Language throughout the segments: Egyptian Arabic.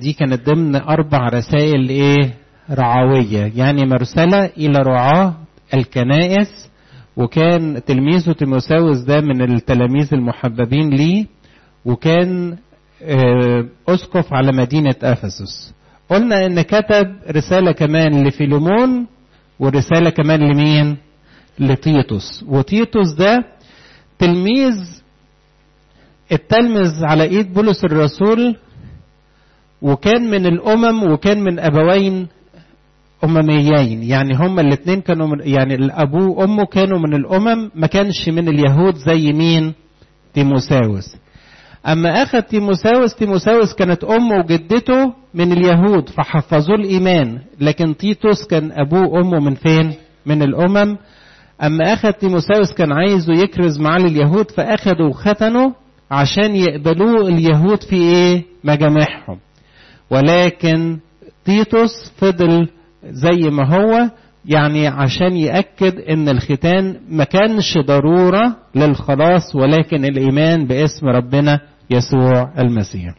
دي كانت ضمن أربع رسائل إيه رعوية يعني مرسلة إلى رعاة الكنائس وكان تلميذه تيموساوس ده من التلاميذ المحببين ليه وكان أسقف على مدينة أفسس قلنا إن كتب رسالة كمان لفيليمون ورسالة كمان لمين؟ لتيتوس وتيتوس ده تلميذ التلمذ على ايد بولس الرسول وكان من الامم وكان من ابوين امميين يعني هما الاثنين كانوا من يعني الابوه وامه كانوا من الامم ما كانش من اليهود زي مين تيموساوس اما اخذ تيموساوس تيموساوس كانت امه وجدته من اليهود فحفظوه الايمان لكن تيتوس كان ابوه وامه من فين من الامم اما اخذ تيموساوس كان عايزه يكرز معاه اليهود فاخذوا وختنوا عشان يقبلوه اليهود في ايه مجامعهم ولكن تيتوس فضل زي ما هو يعني عشان يأكد ان الختان ما كانش ضرورة للخلاص ولكن الايمان باسم ربنا يسوع المسيح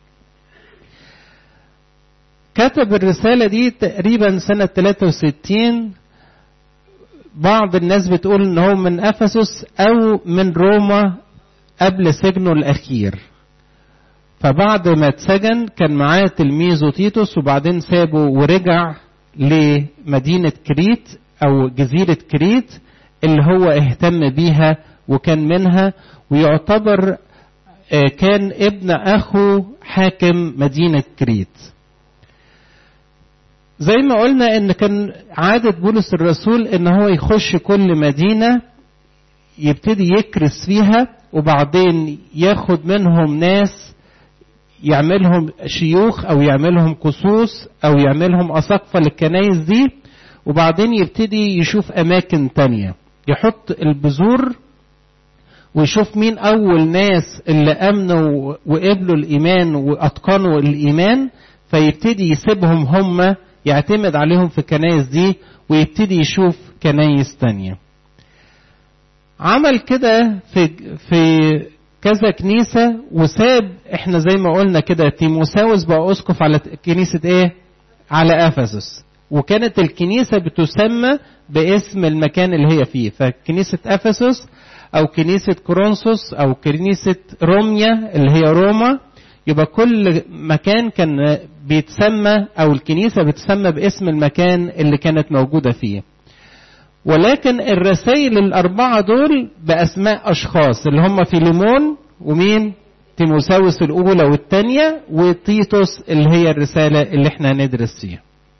كتب الرسالة دي تقريبا سنة 63 بعض الناس بتقول ان هو من افسس او من روما قبل سجنه الاخير فبعد ما اتسجن كان معاه تلميذه تيتوس وبعدين سابه ورجع لمدينة كريت او جزيرة كريت اللي هو اهتم بيها وكان منها ويعتبر كان ابن اخو حاكم مدينة كريت زي ما قلنا ان كان عادة بولس الرسول ان هو يخش كل مدينة يبتدي يكرس فيها وبعدين ياخد منهم ناس يعملهم شيوخ او يعملهم قصوص او يعملهم اساقفة للكنايس دي وبعدين يبتدي يشوف اماكن تانية يحط البذور ويشوف مين اول ناس اللي امنوا وقبلوا الايمان واتقنوا الايمان فيبتدي يسيبهم هم يعتمد عليهم في الكنايس دي ويبتدي يشوف كنايس تانية عمل كده في في كذا كنيسة وساب احنا زي ما قلنا كده تيموساوس بقى اسقف على كنيسة ايه؟ على افسس وكانت الكنيسة بتسمى باسم المكان اللي هي فيه فكنيسة افسس او كنيسة كورنثوس او كنيسة روميا اللي هي روما يبقى كل مكان كان بيتسمى او الكنيسه بتسمى باسم المكان اللي كانت موجوده فيه ولكن الرسائل الاربعه دول باسماء اشخاص اللي هم فيليمون ومين تيموساوس الاولى والثانيه وتيتوس اللي هي الرساله اللي احنا هندرس فيها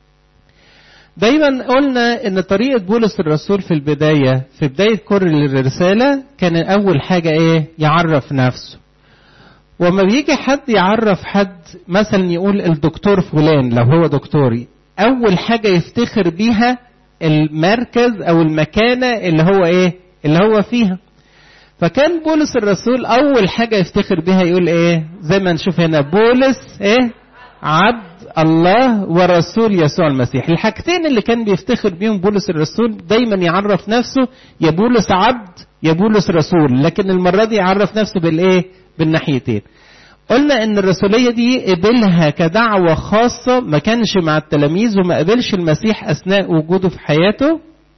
دايما قلنا ان طريقه بولس الرسول في البدايه في بدايه كل الرساله كان اول حاجه ايه يعرف نفسه وما بيجي حد يعرف حد مثلا يقول الدكتور فلان لو هو دكتوري اول حاجه يفتخر بيها المركز او المكانه اللي هو ايه اللي هو فيها فكان بولس الرسول اول حاجه يفتخر بيها يقول ايه زي ما نشوف هنا بولس ايه عبد الله ورسول يسوع المسيح الحاجتين اللي كان بيفتخر بيهم بولس الرسول دايما يعرف نفسه يا بولس عبد يا بولس رسول لكن المره دي يعرف نفسه بالايه بالناحيتين قلنا ان الرسوليه دي قبلها كدعوه خاصه ما كانش مع التلاميذ وما قبلش المسيح اثناء وجوده في حياته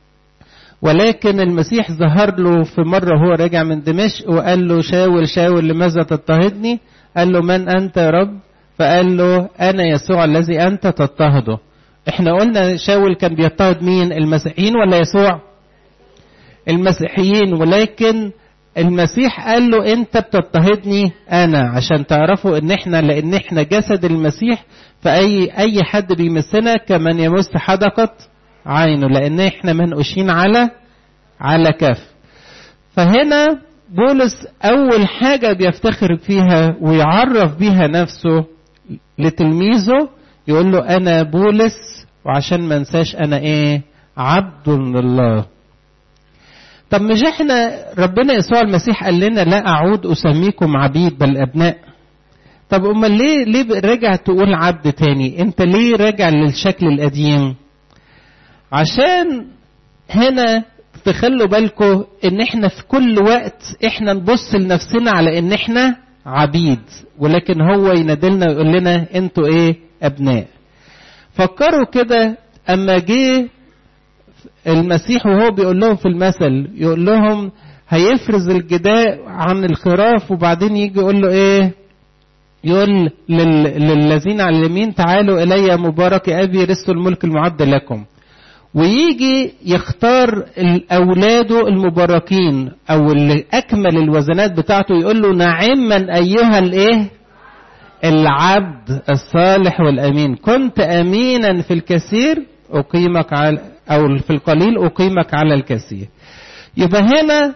ولكن المسيح ظهر له في مره وهو راجع من دمشق وقال له شاول شاول لماذا تضطهدني قال له من انت يا رب فقال له انا يسوع الذي انت تضطهده احنا قلنا شاول كان بيضطهد مين المسيحيين ولا يسوع المسيحيين ولكن المسيح قال له انت بتضطهدني انا عشان تعرفوا ان احنا لان احنا جسد المسيح فاي اي حد بيمسنا كمن يمس حدقة عينه لان احنا منقوشين على على كف فهنا بولس اول حاجة بيفتخر فيها ويعرف بيها نفسه لتلميذه يقول له انا بولس وعشان ما انساش انا ايه عبد لله طب مش احنا ربنا يسوع المسيح قال لنا لا اعود اسميكم عبيد بل ابناء طب امال ليه ليه رجع تقول عبد تاني انت ليه راجع للشكل القديم عشان هنا تخلوا بالكم ان احنا في كل وقت احنا نبص لنفسنا على ان احنا عبيد ولكن هو ينادلنا ويقول لنا انتوا ايه ابناء فكروا كده اما جه المسيح وهو بيقول لهم في المثل يقول لهم هيفرز الجداء عن الخراف وبعدين يجي يقول له ايه يقول لل... للذين على اليمين تعالوا الي مبارك ابي رثوا الملك المعد لكم ويجي يختار اولاده المباركين او اللي اكمل الوزنات بتاعته يقول له نعما ايها الايه العبد الصالح والامين كنت امينا في الكثير اقيمك على او في القليل اقيمك على الكثير يبقى هنا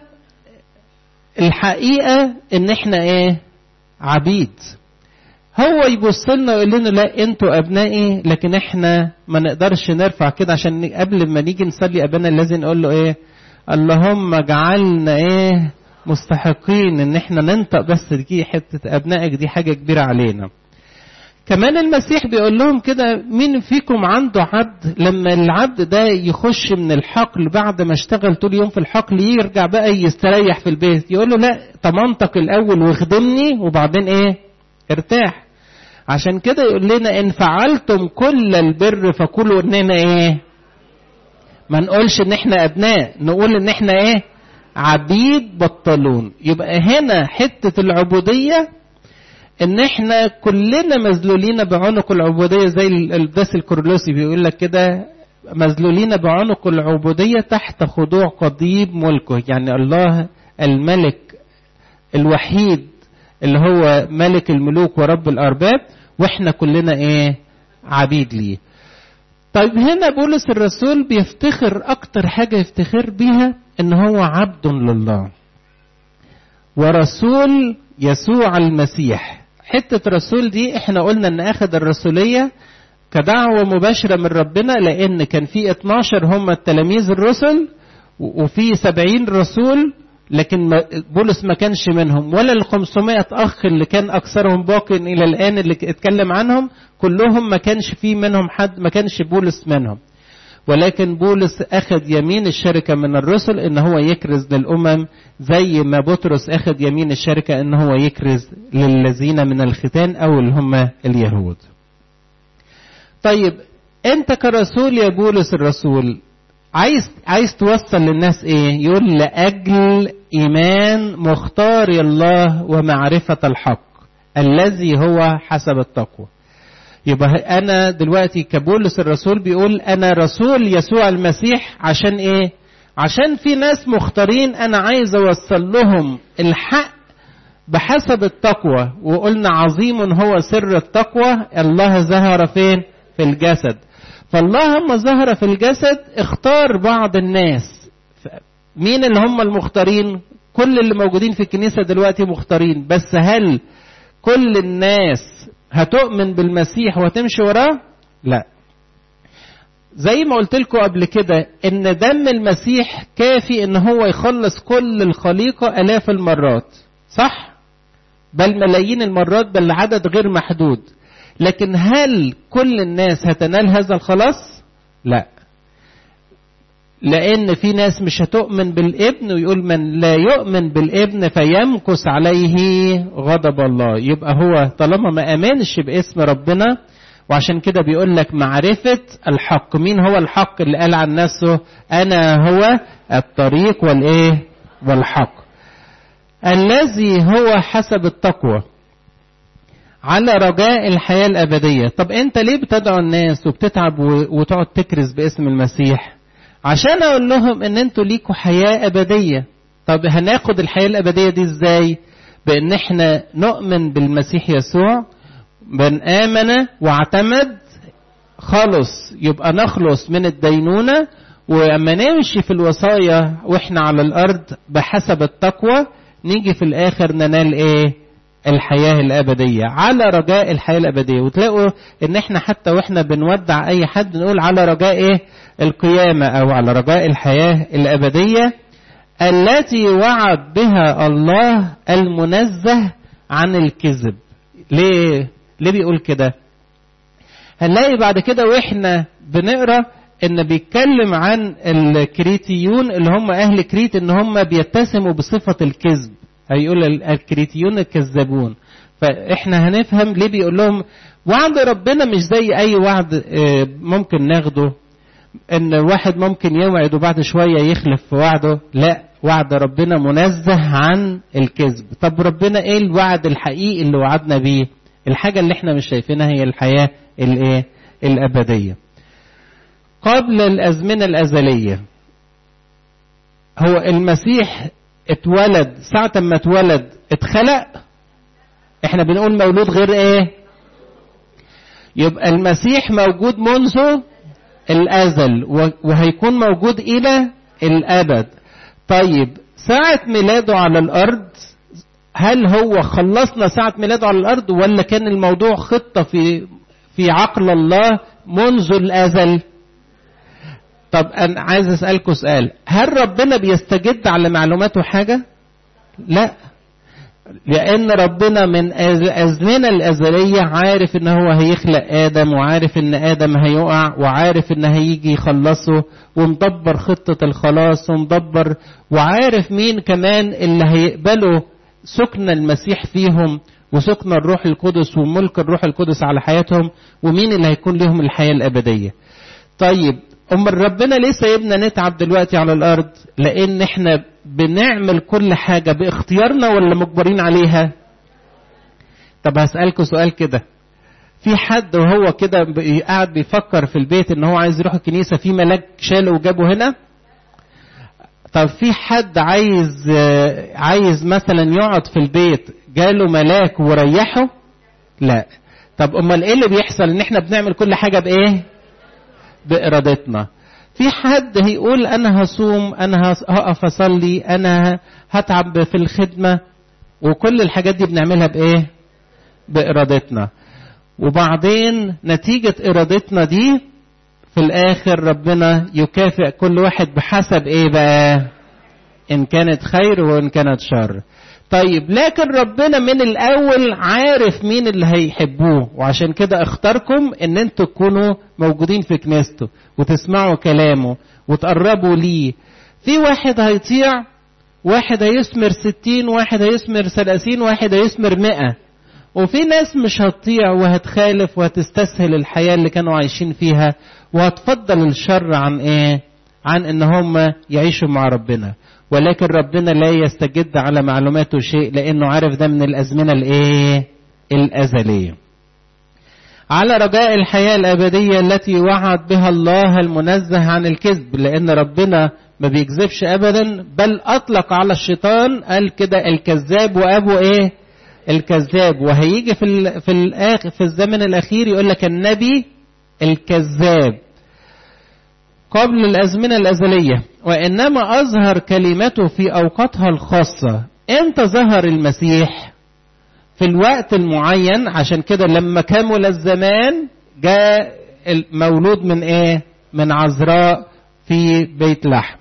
الحقيقه ان احنا ايه عبيد هو يبص لنا ويقول لنا لا انتوا ابنائي لكن احنا ما نقدرش نرفع كده عشان قبل ما نيجي نصلي ابانا لازم نقول له ايه اللهم اجعلنا ايه مستحقين ان احنا ننطق بس دي حته ابنائك دي حاجه كبيره علينا كمان المسيح بيقول لهم كده مين فيكم عنده عبد لما العبد ده يخش من الحقل بعد ما اشتغل طول يوم في الحقل يرجع بقى يستريح في البيت يقول له لا طمنتك الاول واخدمني وبعدين ايه ارتاح عشان كده يقول لنا ان فعلتم كل البر فكلوا اننا ايه ما نقولش ان احنا ابناء نقول ان احنا ايه عبيد بطلون يبقى هنا حتة العبودية ان احنا كلنا مذلولين بعنق العبودية زي القداس الكورلوسي بيقول لك كده مذلولين بعنق العبودية تحت خضوع قضيب ملكه يعني الله الملك الوحيد اللي هو ملك الملوك ورب الارباب واحنا كلنا ايه عبيد ليه طيب هنا بولس الرسول بيفتخر اكتر حاجه يفتخر بيها ان هو عبد لله ورسول يسوع المسيح حته رسول دي احنا قلنا ان اخذ الرسوليه كدعوه مباشره من ربنا لان كان في 12 هم التلاميذ الرسل وفي 70 رسول لكن بولس ما كانش منهم ولا ال 500 اخ اللي كان اكثرهم باق الى الان اللي اتكلم عنهم كلهم ما كانش في منهم حد ما كانش بولس منهم ولكن بولس اخذ يمين الشركه من الرسل ان هو يكرز للامم زي ما بطرس اخذ يمين الشركه ان هو يكرز للذين من الختان او اللي هم اليهود. طيب انت كرسول يا بولس الرسول عايز عايز توصل للناس ايه؟ يقول لاجل ايمان مختار الله ومعرفه الحق الذي هو حسب التقوى. يبقى انا دلوقتي كبولس الرسول بيقول انا رسول يسوع المسيح عشان ايه؟ عشان في ناس مختارين انا عايز اوصل لهم الحق بحسب التقوى وقلنا عظيم هو سر التقوى الله ظهر فين؟ في الجسد. فالله لما ظهر في الجسد اختار بعض الناس مين اللي هم المختارين كل اللي موجودين في الكنيسة دلوقتي مختارين بس هل كل الناس هتؤمن بالمسيح وتمشي وراه لا زي ما قلت لكم قبل كده ان دم المسيح كافي ان هو يخلص كل الخليقة الاف المرات صح بل ملايين المرات بل عدد غير محدود لكن هل كل الناس هتنال هذا الخلاص؟ لا. لأن في ناس مش هتؤمن بالابن ويقول من لا يؤمن بالابن فيمكث عليه غضب الله، يبقى هو طالما ما آمنش باسم ربنا وعشان كده بيقول لك معرفة الحق، مين هو الحق اللي قال عن نفسه أنا هو الطريق والإيه؟ والحق. الذي هو حسب التقوى. على رجاء الحياة الأبدية طب أنت ليه بتدعو الناس وبتتعب وتقعد تكرز باسم المسيح عشان أقول لهم أن أنتوا ليكوا حياة أبدية طب هناخد الحياة الأبدية دي إزاي بأن احنا نؤمن بالمسيح يسوع من آمن واعتمد خلص يبقى نخلص من الدينونة وأما نمشي في الوصايا وإحنا على الأرض بحسب التقوى نيجي في الآخر ننال إيه الحياة الأبدية على رجاء الحياة الأبدية وتلاقوا إن إحنا حتى وإحنا بنودع أي حد نقول على رجاء إيه القيامة أو على رجاء الحياة الأبدية التي وعد بها الله المنزه عن الكذب ليه ليه بيقول كده هنلاقي بعد كده واحنا بنقرا ان بيتكلم عن الكريتيون اللي هم اهل كريت ان هم بيتسموا بصفه الكذب هيقول الكريتيون الكذابون فاحنا هنفهم ليه بيقول لهم وعد ربنا مش زي اي وعد ممكن ناخده ان واحد ممكن يوعد وبعد شويه يخلف في وعده لا وعد ربنا منزه عن الكذب طب ربنا ايه الوعد الحقيقي اللي وعدنا بيه الحاجه اللي احنا مش شايفينها هي الحياه الايه الابديه قبل الازمنه الازليه هو المسيح اتولد ساعة ما اتولد اتخلق احنا بنقول مولود غير ايه يبقى المسيح موجود منذ الازل وهيكون موجود الى الابد طيب ساعة ميلاده على الارض هل هو خلصنا ساعة ميلاده على الارض ولا كان الموضوع خطة في في عقل الله منذ الازل طب انا عايز اسالكم سؤال هل ربنا بيستجد على معلوماته حاجه لا لان ربنا من الازمنه الازليه عارف ان هو هيخلق ادم وعارف ان ادم هيقع وعارف ان هيجي يخلصه ومدبر خطه الخلاص ومدبر وعارف مين كمان اللي هيقبلوا سكن المسيح فيهم وسكن الروح القدس وملك الروح القدس على حياتهم ومين اللي هيكون لهم الحياه الابديه طيب أمال ربنا ليه سايبنا نتعب دلوقتي على الأرض؟ لأن إحنا بنعمل كل حاجة باختيارنا ولا مجبرين عليها؟ طب هسألكوا سؤال كده. في حد وهو كده قاعد بيفكر في البيت إن هو عايز يروح الكنيسة في ملاك شاله وجابه هنا؟ طب في حد عايز عايز مثلا يقعد في البيت جاله ملاك وريحه؟ لا. طب أمال إيه اللي بيحصل؟ إن إحنا بنعمل كل حاجة بإيه؟ بإرادتنا في حد هيقول أنا هصوم أنا هقف أصلي أنا هتعب في الخدمة وكل الحاجات دي بنعملها بإيه؟ بإرادتنا وبعدين نتيجة إرادتنا دي في الآخر ربنا يكافئ كل واحد بحسب إيه بقى؟ إن كانت خير وإن كانت شر. طيب لكن ربنا من الاول عارف مين اللي هيحبوه وعشان كده اختاركم ان انتوا تكونوا موجودين في كنيسته وتسمعوا كلامه وتقربوا ليه في واحد هيطيع واحد هيثمر ستين واحد هيثمر ثلاثين واحد هيثمر مئة وفي ناس مش هتطيع وهتخالف وهتستسهل الحياة اللي كانوا عايشين فيها وهتفضل الشر عن ايه عن ان هم يعيشوا مع ربنا ولكن ربنا لا يستجد على معلوماته شيء لانه عارف ده من الازمنه الايه الازليه على رجاء الحياه الابديه التي وعد بها الله المنزه عن الكذب لان ربنا ما بيكذبش ابدا بل اطلق على الشيطان قال كده الكذاب وابو ايه الكذاب وهيجي في ال في الاخر في الزمن الاخير يقول لك النبي الكذاب قبل الازمنه الازليه وانما اظهر كلمته في اوقاتها الخاصه امتى ظهر المسيح في الوقت المعين عشان كده لما كمل الزمان جاء المولود من ايه من عذراء في بيت لحم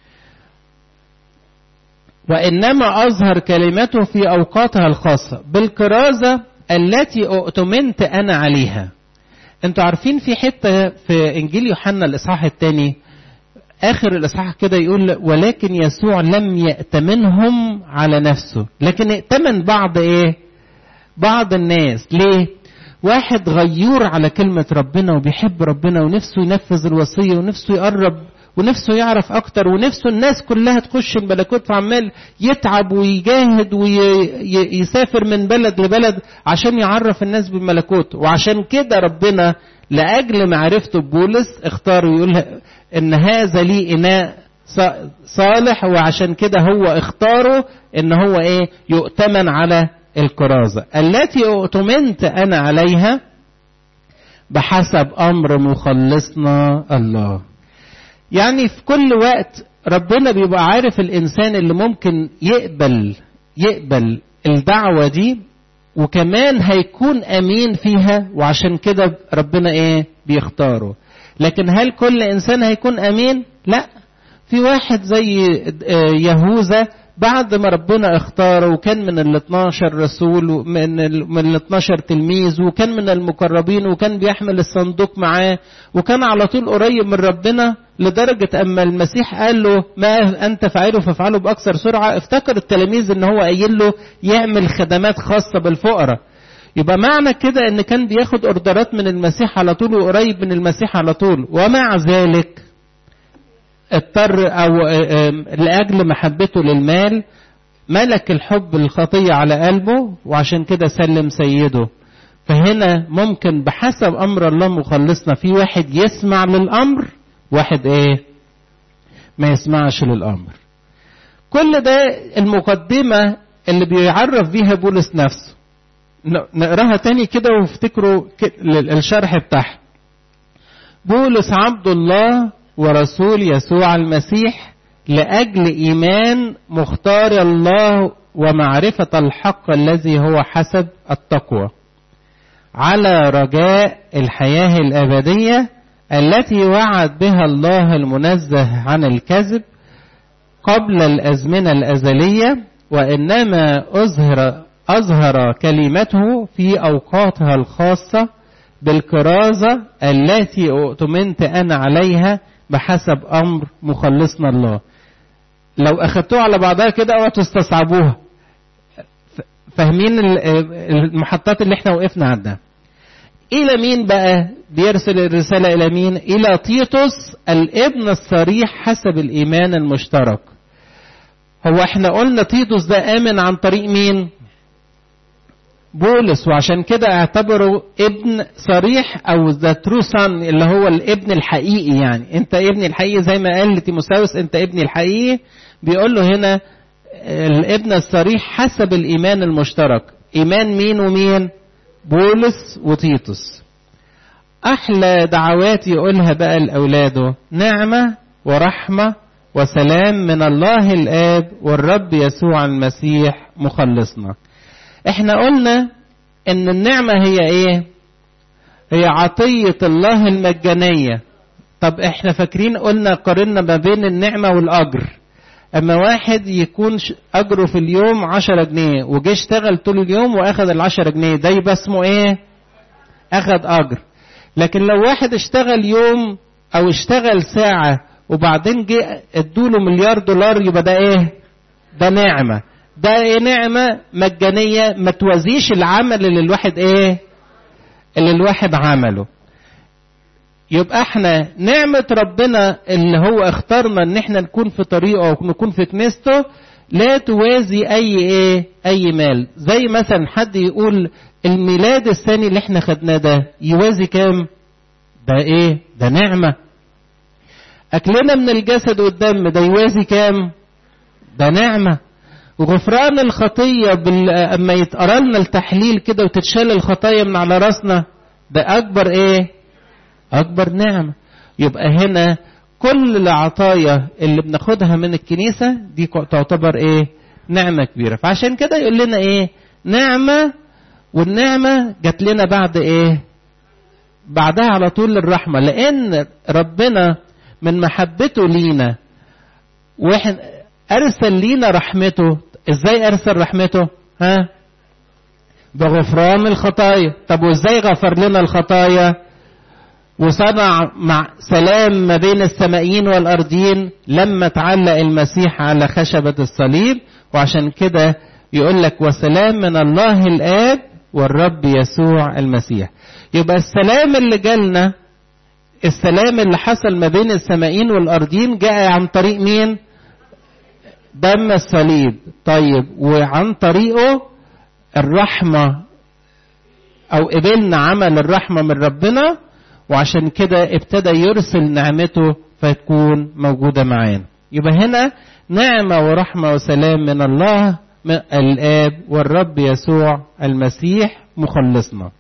وانما اظهر كلمته في اوقاتها الخاصه بالكرازه التي اؤتمنت انا عليها انتوا عارفين في حته في انجيل يوحنا الاصحاح الثاني اخر الاصحاح كده يقول ولكن يسوع لم يأتمنهم على نفسه لكن ائتمن بعض ايه بعض الناس ليه واحد غيور على كلمة ربنا وبيحب ربنا ونفسه ينفذ الوصية ونفسه يقرب ونفسه يعرف أكتر ونفسه الناس كلها تخش الملكوت فعمال يتعب ويجاهد ويسافر من بلد لبلد عشان يعرف الناس بالملكوت وعشان كده ربنا لأجل معرفته ببولس اختار يقول إن هذا لي إناء صالح وعشان كده هو اختاره إن هو إيه يؤتمن على الكرازة التي اؤتمنت أنا عليها بحسب أمر مخلصنا الله يعني في كل وقت ربنا بيبقى عارف الإنسان اللي ممكن يقبل يقبل الدعوة دي وكمان هيكون أمين فيها وعشان كده ربنا إيه بيختاره لكن هل كل إنسان هيكون أمين لا في واحد زي يهوذا بعد ما ربنا اختاره وكان من ال 12 رسول ومن ال من ال 12 تلميذ وكان من المقربين وكان بيحمل الصندوق معاه وكان على طول قريب من ربنا لدرجة أما المسيح قال له ما أنت فاعله فافعله بأكثر سرعة افتكر التلاميذ إن هو قايل له يعمل خدمات خاصة بالفقراء يبقى معنى كده ان كان بياخد اوردرات من المسيح على طول وقريب من المسيح على طول ومع ذلك اضطر او لاجل محبته للمال ملك الحب الخطيه على قلبه وعشان كده سلم سيده فهنا ممكن بحسب امر الله مخلصنا في واحد يسمع للامر واحد ايه ما يسمعش للامر كل ده المقدمه اللي بيعرف بيها بولس نفسه نقراها تاني كده وافتكروا الشرح بتاعها بولس عبد الله ورسول يسوع المسيح لأجل إيمان مختار الله ومعرفة الحق الذي هو حسب التقوى على رجاء الحياة الأبدية التي وعد بها الله المنزه عن الكذب قبل الأزمنة الأزلية وإنما أظهر أظهر كلمته في أوقاتها الخاصة بالكرازة التي أؤتمنت أنا عليها بحسب أمر مخلصنا الله لو أخدتوها على بعضها كده أو تستصعبوها فاهمين المحطات اللي احنا وقفنا عندها إلى مين بقى بيرسل الرسالة إلى مين إلى تيتوس الابن الصريح حسب الإيمان المشترك هو احنا قلنا تيتوس ده آمن عن طريق مين بولس وعشان كده اعتبره ابن صريح او ذا ترو سان اللي هو الابن الحقيقي يعني انت ابني الحقيقي زي ما قال لتيموساوس انت ابني الحقيقي بيقول له هنا الابن الصريح حسب الايمان المشترك ايمان مين ومين بولس وتيتوس احلى دعوات يقولها بقى لاولاده نعمه ورحمه وسلام من الله الاب والرب يسوع المسيح مخلصنا احنا قلنا ان النعمة هي ايه هي عطية الله المجانية طب احنا فاكرين قلنا قارنا ما بين النعمة والاجر اما واحد يكون اجره في اليوم عشرة جنيه وجه اشتغل طول اليوم واخد العشرة جنيه ده يبقى اسمه ايه اخد اجر لكن لو واحد اشتغل يوم او اشتغل ساعة وبعدين جه ادوله مليار دولار يبقى ده ايه ده نعمه ده ايه نعمة مجانية ما توازيش العمل اللي الواحد ايه اللي الواحد عمله يبقى احنا نعمة ربنا اللي هو اختارنا ان احنا نكون في طريقه ونكون في كنيسته لا توازي اي ايه اي مال زي مثلا حد يقول الميلاد الثاني اللي احنا خدناه ده يوازي كام ده ايه ده نعمة اكلنا من الجسد والدم ده يوازي كام ده نعمه وغفران الخطية بال... أما يتقرا لنا التحليل كده وتتشال الخطايا من على راسنا ده أكبر إيه؟ أكبر نعمة يبقى هنا كل العطايا اللي بناخدها من الكنيسة دي تعتبر إيه؟ نعمة كبيرة فعشان كده يقول لنا إيه؟ نعمة والنعمة جات لنا بعد إيه؟ بعدها على طول الرحمة لأن ربنا من محبته لينا واحنا أرسل لينا رحمته ازاي ارسل رحمته ها بغفران الخطايا طب وازاي غفر لنا الخطايا وصنع مع سلام ما بين السمائيين والارضيين لما تعلق المسيح على خشبة الصليب وعشان كده يقول لك وسلام من الله الاب والرب يسوع المسيح يبقى السلام اللي جالنا السلام اللي حصل ما بين السمائيين والارضيين جاء عن طريق مين دم الصليب طيب وعن طريقه الرحمة أو قبلنا عمل الرحمة من ربنا وعشان كده ابتدى يرسل نعمته فتكون موجودة معانا يبقى هنا نعمة ورحمة وسلام من الله من الآب والرب يسوع المسيح مخلصنا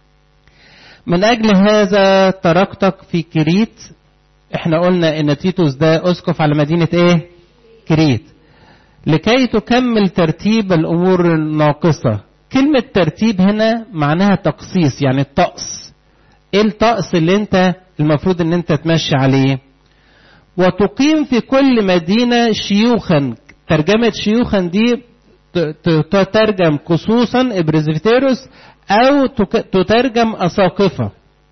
من أجل هذا تركتك في كريت احنا قلنا ان تيتوس ده اسقف على مدينة ايه كريت لكي تكمل ترتيب الامور الناقصه كلمه ترتيب هنا معناها تقصيص يعني الطقس ايه الطقس اللي انت المفروض ان انت تمشي عليه وتقيم في كل مدينه شيوخا ترجمة شيوخا دي تترجم خصوصا ابرزفتيروس او تترجم اساقفة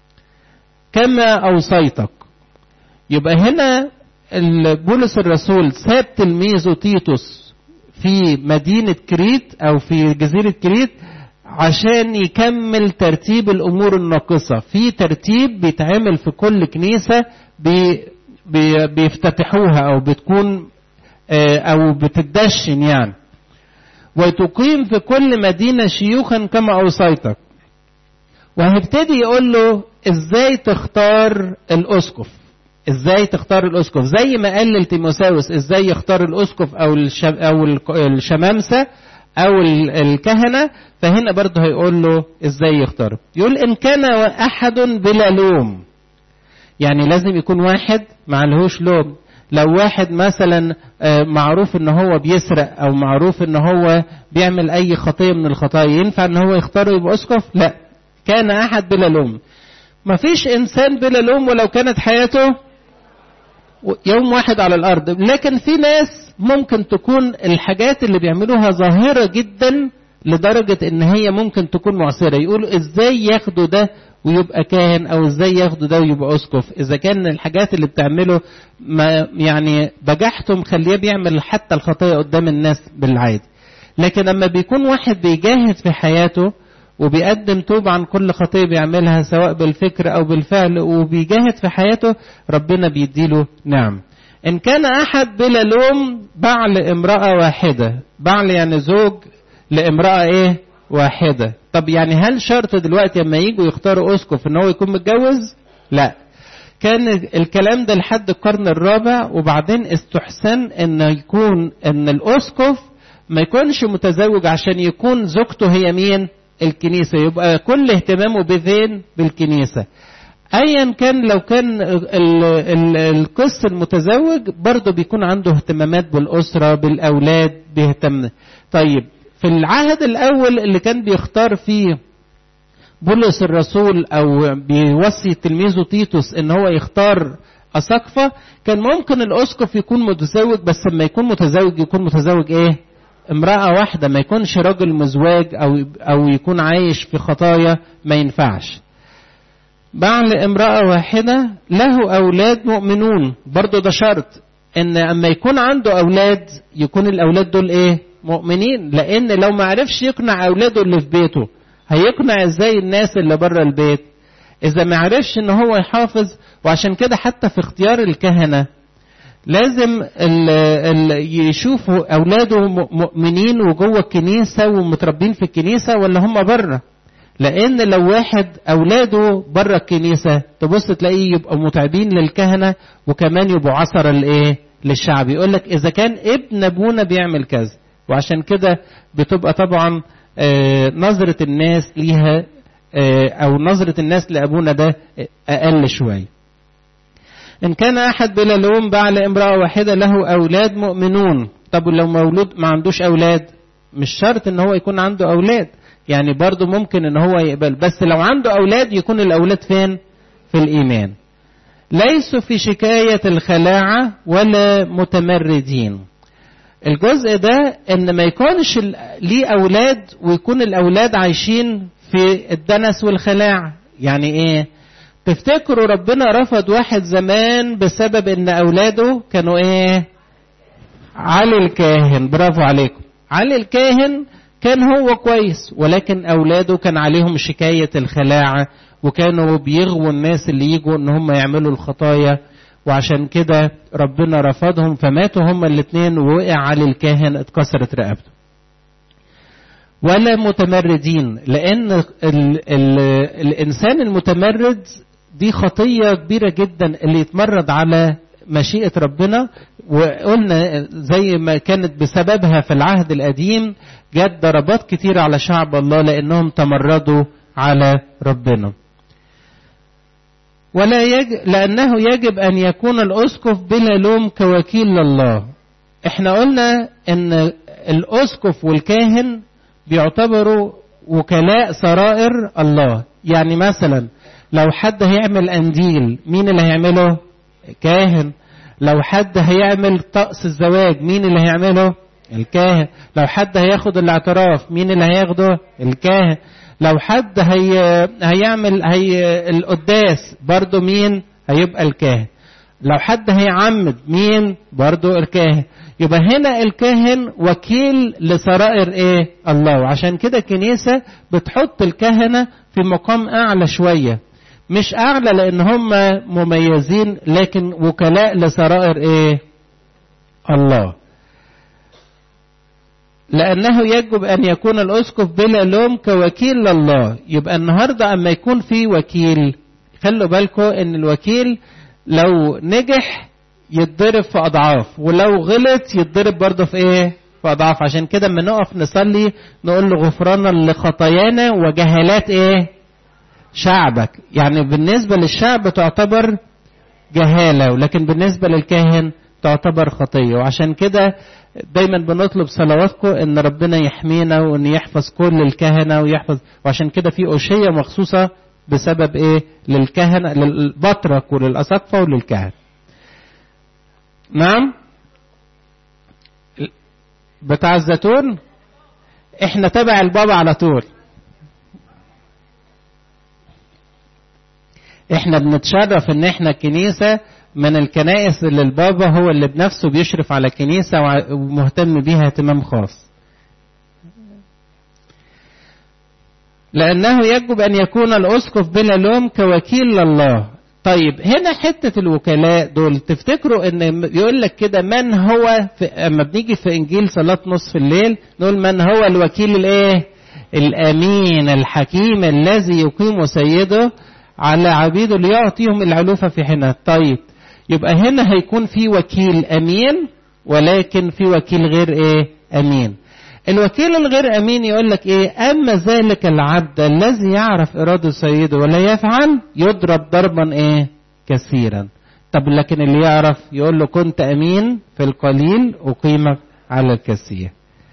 كما اوصيتك يبقى هنا بولس الرسول ساب تلميذه تيتوس في مدينة كريت أو في جزيرة كريت عشان يكمل ترتيب الأمور الناقصة في ترتيب بيتعمل في كل كنيسة بي بي بيفتتحوها أو بتكون أو بتدشن يعني وتقيم في كل مدينة شيوخا كما أوصيتك وهيبتدي يقول له ازاي تختار الاسقف ازاي تختار الاسقف زي ما قال لتيموساوس ازاي يختار الاسقف او الشم او الشمامسه او الكهنه فهنا برضه هيقول له ازاي يختار يقول ان كان احد بلا لوم يعني لازم يكون واحد معلهوش لوم لو واحد مثلا معروف ان هو بيسرق او معروف ان هو بيعمل اي خطيه من الخطايا ينفع ان هو يختاره يبقى اسقف لا كان احد بلا لوم مفيش انسان بلا لوم ولو كانت حياته يوم واحد على الارض لكن في ناس ممكن تكون الحاجات اللي بيعملوها ظاهره جدا لدرجه ان هي ممكن تكون معصره يقولوا ازاي ياخدوا ده ويبقى كاهن او ازاي ياخدوا ده ويبقى اسقف اذا كان الحاجات اللي بتعمله ما يعني بجحته مخليه بيعمل حتى الخطايا قدام الناس بالعادي لكن لما بيكون واحد بيجاهد في حياته وبيقدم توبة عن كل خطية بيعملها سواء بالفكر أو بالفعل وبيجاهد في حياته ربنا بيديله نعم إن كان أحد بلا لوم بعل امرأة واحدة بعل يعني زوج لامرأة إيه واحدة طب يعني هل شرط دلوقتي لما يجوا يختاروا أسقف إن هو يكون متجوز لا كان الكلام ده لحد القرن الرابع وبعدين استحسن ان يكون ان الاسقف ما يكونش متزوج عشان يكون زوجته هي مين الكنيسة يبقى كل اهتمامه بفين بالكنيسة ايا كان لو كان القس المتزوج برضه بيكون عنده اهتمامات بالاسرة بالاولاد بيهتم طيب في العهد الاول اللي كان بيختار فيه بولس الرسول او بيوصي تلميذه تيتوس ان هو يختار اساقفه كان ممكن الاسقف يكون متزوج بس لما يكون متزوج يكون متزوج ايه امرأة واحدة ما يكونش راجل مزواج أو أو يكون عايش في خطايا ما ينفعش. بعل امرأة واحدة له أولاد مؤمنون برضه ده شرط إن أما يكون عنده أولاد يكون الأولاد دول إيه؟ مؤمنين لأن لو ما عرفش يقنع أولاده اللي في بيته هيقنع إزاي الناس اللي بره البيت؟ إذا ما عرفش إن هو يحافظ وعشان كده حتى في اختيار الكهنة لازم ال ال يشوفوا اولاده مؤمنين وجوه الكنيسه ومتربين في الكنيسه ولا هم بره لان لو واحد اولاده بره الكنيسه تبص تلاقيه يبقوا متعبين للكهنه وكمان يبقوا عصره لايه للشعب يقول لك اذا كان ابن ابونا بيعمل كذا وعشان كده بتبقى طبعا آه نظره الناس ليها آه او نظره الناس لابونا ده اقل شويه إن كان أحد بلا لوم بعل امرأة واحدة له أولاد مؤمنون طب لو مولود ما عندوش أولاد مش شرط إن هو يكون عنده أولاد يعني برضه ممكن إن هو يقبل بس لو عنده أولاد يكون الأولاد فين في الإيمان ليسوا في شكاية الخلاعة ولا متمردين الجزء ده ان ما يكونش ليه اولاد ويكون الاولاد عايشين في الدنس والخلاع يعني ايه تفتكروا ربنا رفض واحد زمان بسبب ان اولاده كانوا ايه علي الكاهن برافو عليكم علي الكاهن كان هو كويس ولكن اولاده كان عليهم شكاية الخلاعة وكانوا بيغووا الناس اللي يجوا ان هم يعملوا الخطايا وعشان كده ربنا رفضهم فماتوا هما الاثنين ووقع علي الكاهن اتكسرت رقبته ولا متمردين لان ال ال الانسان المتمرد دي خطية كبيرة جدا اللي يتمرد على مشيئة ربنا وقلنا زي ما كانت بسببها في العهد القديم جت ضربات كتير على شعب الله لأنهم تمردوا على ربنا ولا يجب لأنه يجب أن يكون الأسقف بلا لوم كوكيل لله احنا قلنا ان الأسقف والكاهن بيعتبروا وكلاء سرائر الله يعني مثلا لو حد هيعمل قنديل مين اللي هيعمله كاهن لو حد هيعمل طقس الزواج مين اللي هيعمله الكاهن لو حد هياخد الاعتراف مين اللي هياخده الكاهن لو حد هي هيعمل هي القداس برضه مين هيبقى الكاهن لو حد هيعمد مين برضه الكاهن يبقى هنا الكاهن وكيل لسرائر ايه الله وعشان كده الكنيسة بتحط الكهنة في مقام اعلى شوية مش اعلى لان هم مميزين لكن وكلاء لسرائر ايه الله لأنه يجب أن يكون الأسقف بلا لوم كوكيل لله يبقى النهاردة أما يكون في وكيل خلوا بالكم أن الوكيل لو نجح يتضرب في أضعاف ولو غلط يتضرب برضه في إيه؟ في أضعاف عشان كده لما نقف نصلي نقول له غفرانا لخطايانا وجهالات إيه؟ شعبك يعني بالنسبة للشعب تعتبر جهالة ولكن بالنسبة للكاهن تعتبر خطية وعشان كده دايما بنطلب صلواتكم ان ربنا يحمينا وان يحفظ كل الكهنة ويحفظ وعشان كده في أشية مخصوصة بسبب ايه للكهنة للبطرك وللأسقفة وللكهنة نعم بتاع الزيتون احنا تبع البابا على طول احنا بنتشرف ان احنا كنيسة من الكنائس اللي البابا هو اللي بنفسه بيشرف على كنيسة ومهتم بيها اهتمام خاص لأنه يجب أن يكون الأسقف بلا لوم كوكيل لله طيب هنا حتة الوكلاء دول تفتكروا ان يقول لك كده من هو في اما بنيجي في انجيل صلاة نصف الليل نقول من هو الوكيل الايه الامين الحكيم الذي يقيم سيده على عبيده ليعطيهم العلوفة في حينها طيب يبقى هنا هيكون في وكيل امين ولكن في وكيل غير ايه امين الوكيل الغير امين يقول لك ايه اما ذلك العبد الذي يعرف اراده سيده ولا يفعل يضرب ضربا ايه كثيرا طب لكن اللي يعرف يقول له كنت امين في القليل اقيمك على الكثير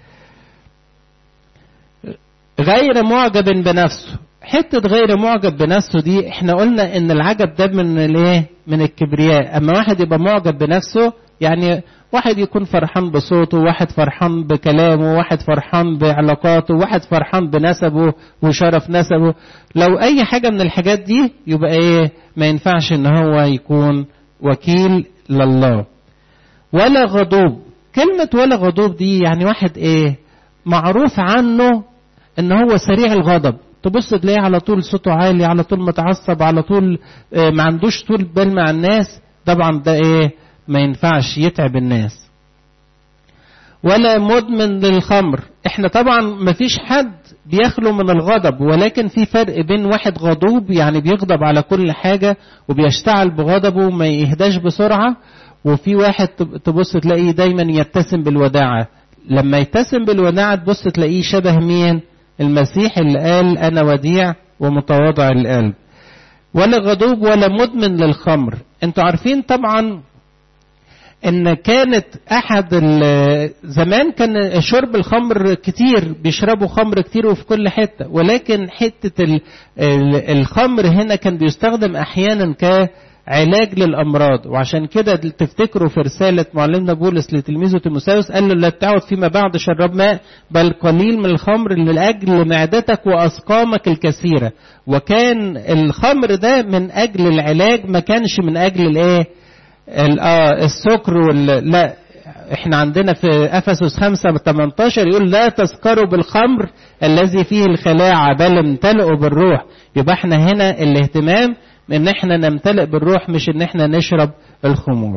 غير معجب بنفسه حتة غير معجب بنفسه دي احنا قلنا ان العجب ده من الايه من الكبرياء اما واحد يبقى معجب بنفسه يعني واحد يكون فرحان بصوته واحد فرحان بكلامه واحد فرحان بعلاقاته واحد فرحان بنسبه وشرف نسبه لو اي حاجة من الحاجات دي يبقى ايه ما ينفعش ان هو يكون وكيل لله ولا غضوب كلمة ولا غضوب دي يعني واحد ايه معروف عنه ان هو سريع الغضب تبص تلاقيه على طول صوته عالي على طول متعصب على طول ما عندوش طول بال مع الناس طبعا ده ايه ما ينفعش يتعب الناس ولا مدمن للخمر احنا طبعا ما فيش حد بيخلو من الغضب ولكن في فرق بين واحد غضوب يعني بيغضب على كل حاجة وبيشتعل بغضبه وما يهداش بسرعة وفي واحد تبص تلاقيه دايما يتسم بالوداعة لما يتسم بالوداعة تبص تلاقيه شبه مين المسيح اللي قال أنا وديع ومتواضع القلب ولا غضوب ولا مدمن للخمر انتوا عارفين طبعا ان كانت احد زمان كان شرب الخمر كتير بيشربوا خمر كتير وفي كل حتة ولكن حتة الخمر هنا كان بيستخدم احيانا كعلاج للامراض وعشان كده تفتكروا في رسالة معلمنا بولس لتلميذه تيموساوس قال له لا تعود فيما بعد شرب ماء بل قليل من الخمر لاجل معدتك واسقامك الكثيرة وكان الخمر ده من اجل العلاج ما كانش من اجل الايه السكر وال... لا احنا عندنا في افسس 5 18 يقول لا تسكروا بالخمر الذي فيه الخلاعه بل امتلئوا بالروح يبقى احنا هنا الاهتمام ان احنا نمتلئ بالروح مش ان احنا نشرب الخمور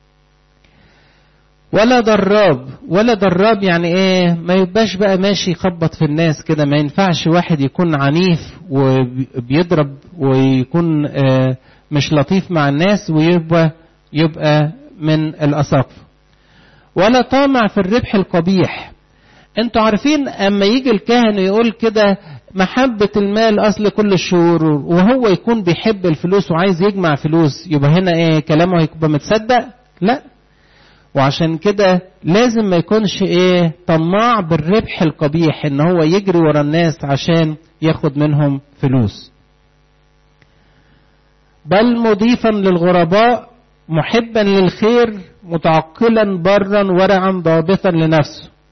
ولا ضراب ولا ضراب يعني ايه ما يبقاش بقى ماشي يخبط في الناس كده ما ينفعش واحد يكون عنيف وبيضرب ويكون اه مش لطيف مع الناس ويبقى يبقى من الأساقف ولا طامع في الربح القبيح انتوا عارفين اما يجي الكاهن يقول كده محبة المال أصل كل الشهور وهو يكون بيحب الفلوس وعايز يجمع فلوس يبقى هنا ايه كلامه هيبقى متصدق لا وعشان كده لازم ما يكونش ايه طماع بالربح القبيح ان هو يجري ورا الناس عشان ياخد منهم فلوس بل مضيفا للغرباء محبا للخير متعقلا برا ورعا ضابطا لنفسه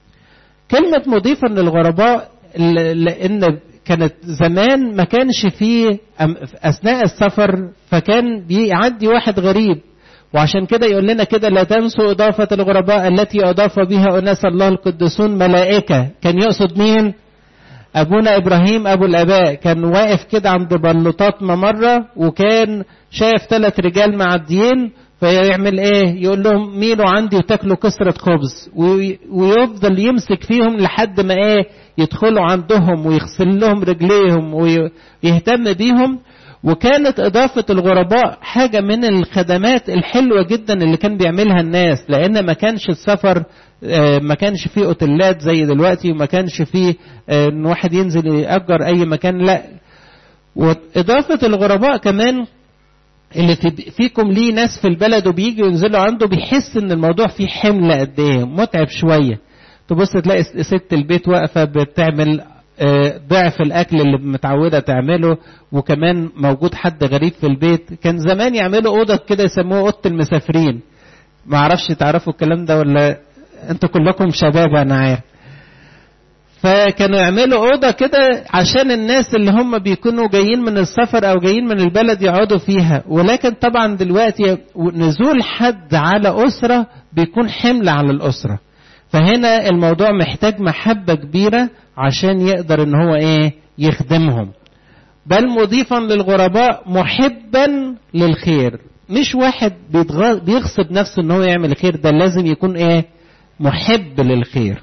كلمة مضيفا للغرباء لأن كانت زمان ما كانش فيه أثناء السفر فكان بيعدي واحد غريب وعشان كده يقول لنا كده لا تنسوا إضافة الغرباء التي أضاف بها أناس الله القدسون ملائكة كان يقصد مين؟ أبونا إبراهيم أبو الآباء كان واقف كده عند بلوطات مرة وكان شايف ثلاث رجال معديين فيعمل ايه يقول لهم ميلوا عندي وتاكلوا كسرة خبز ويفضل يمسك فيهم لحد ما ايه يدخلوا عندهم ويغسل لهم رجليهم ويهتم بيهم وكانت إضافة الغرباء حاجة من الخدمات الحلوة جدا اللي كان بيعملها الناس لأن ما كانش السفر ما كانش فيه أوتيلات زي دلوقتي وما كانش فيه إن واحد ينزل يأجر أي مكان لا وإضافة الغرباء كمان اللي فيكم ليه ناس في البلد وبيجوا ينزلوا عنده بيحس ان الموضوع فيه حمل قد ايه متعب شويه تبص تلاقي ست البيت واقفه بتعمل ضعف الاكل اللي متعوده تعمله وكمان موجود حد غريب في البيت كان زمان يعملوا اوضه كده يسموها اوضه المسافرين ما اعرفش تعرفوا الكلام ده ولا انتوا كلكم شباب انا عارف فكانوا يعملوا أوضة كده عشان الناس اللي هم بيكونوا جايين من السفر أو جايين من البلد يقعدوا فيها ولكن طبعا دلوقتي نزول حد على أسرة بيكون حمل على الأسرة فهنا الموضوع محتاج محبة كبيرة عشان يقدر ان هو ايه يخدمهم بل مضيفا للغرباء محبا للخير مش واحد بيغصب نفسه ان هو يعمل خير ده لازم يكون ايه محب للخير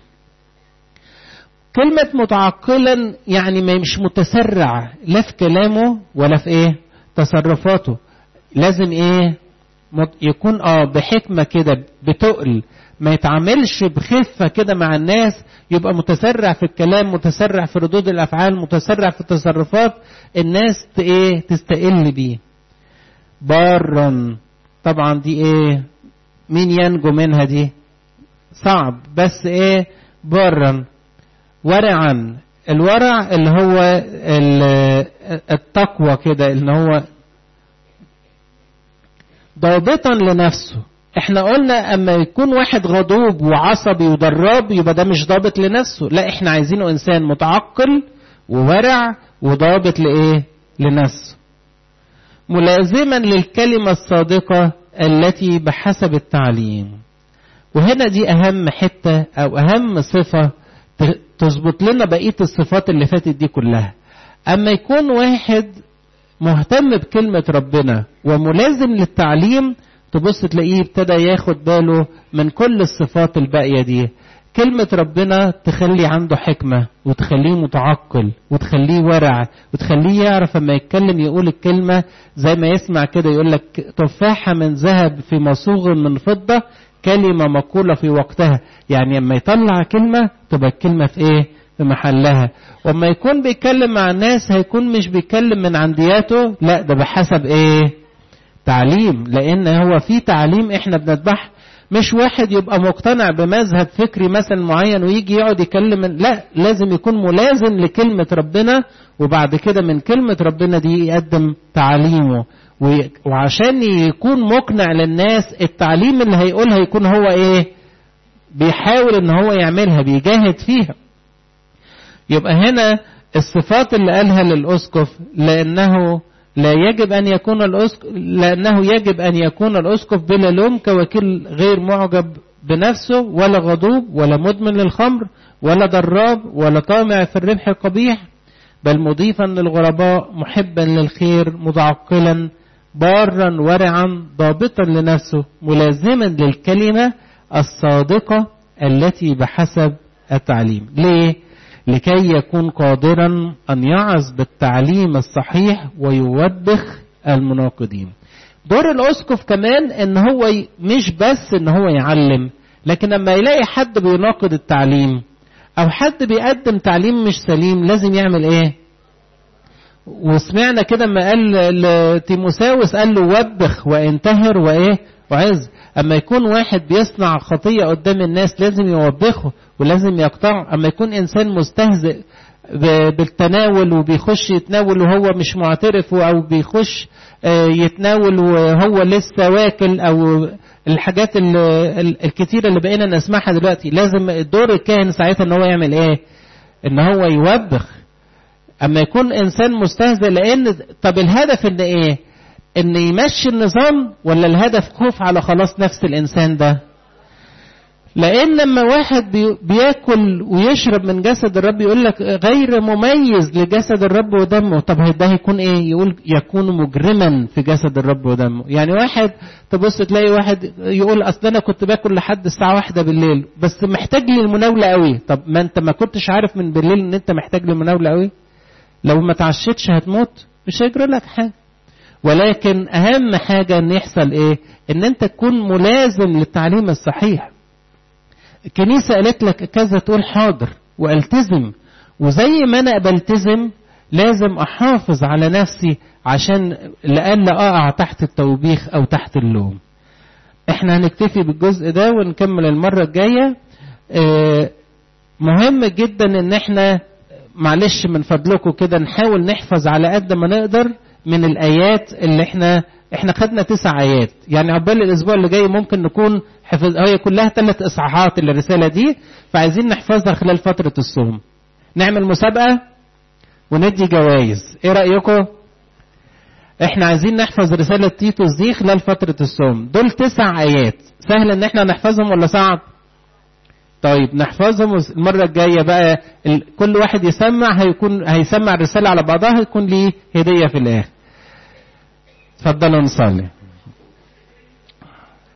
كلمة متعقلا يعني ما مش متسرع لا في كلامه ولا في ايه تصرفاته لازم ايه يكون اه بحكمة كده بتقل ما يتعاملش بخفة كده مع الناس يبقى متسرع في الكلام متسرع في ردود الأفعال متسرع في التصرفات الناس ايه تستقل بيه بارا طبعا دي ايه مين ينجو منها دي صعب بس ايه بارا ورعا الورع اللي هو التقوى كده ان هو ضابطا لنفسه احنا قلنا اما يكون واحد غضوب وعصبي وضراب يبقى ده مش ضابط لنفسه لا احنا عايزينه انسان متعقل وورع وضابط لايه لنفسه ملازما للكلمة الصادقة التي بحسب التعليم وهنا دي اهم حتة او اهم صفة تظبط لنا بقية الصفات اللي فاتت دي كلها اما يكون واحد مهتم بكلمة ربنا وملازم للتعليم تبص تلاقيه ابتدى ياخد باله من كل الصفات الباقية دي كلمة ربنا تخلي عنده حكمة وتخليه متعقل وتخليه ورع وتخليه يعرف اما يتكلم يقول الكلمة زي ما يسمع كده يقول لك تفاحة من ذهب في مصوغ من فضة كلمة مقولة في وقتها يعني اما يطلع كلمة تبقى الكلمة في ايه في محلها واما يكون بيتكلم مع الناس هيكون مش بيتكلم من عندياته لا ده بحسب ايه تعليم لان هو في تعليم احنا بنتبعه مش واحد يبقى مقتنع بمذهب فكري مثلا معين ويجي يقعد يكلم لا لازم يكون ملازم لكلمة ربنا وبعد كده من كلمة ربنا دي يقدم تعليمه وعشان يكون مقنع للناس التعليم اللي هيقولها يكون هو ايه بيحاول ان هو يعملها بيجاهد فيها يبقى هنا الصفات اللي قالها للأسقف لأنه لا يجب أن يكون الأسقف لأنه يجب أن يكون الأسقف بلا لوم كوكيل غير معجب بنفسه ولا غضوب ولا مدمن للخمر ولا ضراب ولا طامع في الربح القبيح بل مضيفا للغرباء محبا للخير متعقلا بارا ورعا ضابطا لنفسه ملازما للكلمة الصادقة التي بحسب التعليم ليه؟ لكي يكون قادرا أن يعظ بالتعليم الصحيح ويوبخ المناقضين دور الأسقف كمان إن هو مش بس إن هو يعلم لكن لما يلاقي حد بيناقض التعليم أو حد بيقدم تعليم مش سليم لازم يعمل إيه؟ وسمعنا كده ما قال لتيموساوس قال له وبخ وانتهر وإيه؟ وعز اما يكون واحد بيصنع خطيه قدام الناس لازم يوبخه ولازم يقطعه اما يكون انسان مستهزئ بالتناول وبيخش يتناول وهو مش معترف او بيخش يتناول وهو لسه واكل او الحاجات الكتيره اللي بقينا نسمعها دلوقتي لازم دور الكاهن ساعتها ان هو يعمل ايه ان هو يوبخ اما يكون انسان مستهزئ لان طب الهدف ان ايه ان يمشي النظام ولا الهدف خوف على خلاص نفس الانسان ده لان لما واحد بياكل ويشرب من جسد الرب يقول لك غير مميز لجسد الرب ودمه طب ده هيكون ايه يقول يكون مجرما في جسد الرب ودمه يعني واحد تبص تلاقي واحد يقول اصل انا كنت باكل لحد الساعه واحدة بالليل بس محتاج لي المناوله قوي طب ما انت ما كنتش عارف من بالليل ان انت محتاج للمناوله قوي لو ما تعشتش هتموت مش هيجرى لك حاجه ولكن اهم حاجه ان يحصل ايه ان انت تكون ملازم للتعليم الصحيح الكنيسة قالت لك كذا تقول حاضر والتزم وزي ما انا بلتزم لازم احافظ على نفسي عشان لألا اقع تحت التوبيخ او تحت اللوم احنا هنكتفي بالجزء ده ونكمل المرة الجاية مهم جدا ان احنا معلش من فضلكم كده نحاول نحفظ على قد ما نقدر من الايات اللي احنا احنا خدنا تسع ايات يعني عقبال الاسبوع اللي جاي ممكن نكون حفظ هي كلها ثلاث اصحاحات الرساله دي فعايزين نحفظها خلال فتره الصوم نعمل مسابقه وندي جوائز ايه رايكم احنا عايزين نحفظ رساله تيتوس دي خلال فتره الصوم دول تسع ايات سهل ان احنا نحفظهم ولا صعب طيب نحفظهم المرة الجاية بقى كل واحد يسمع هيكون هيسمع الرسالة على بعضها هيكون ليه هدية في الآخر. اتفضلوا نصلي.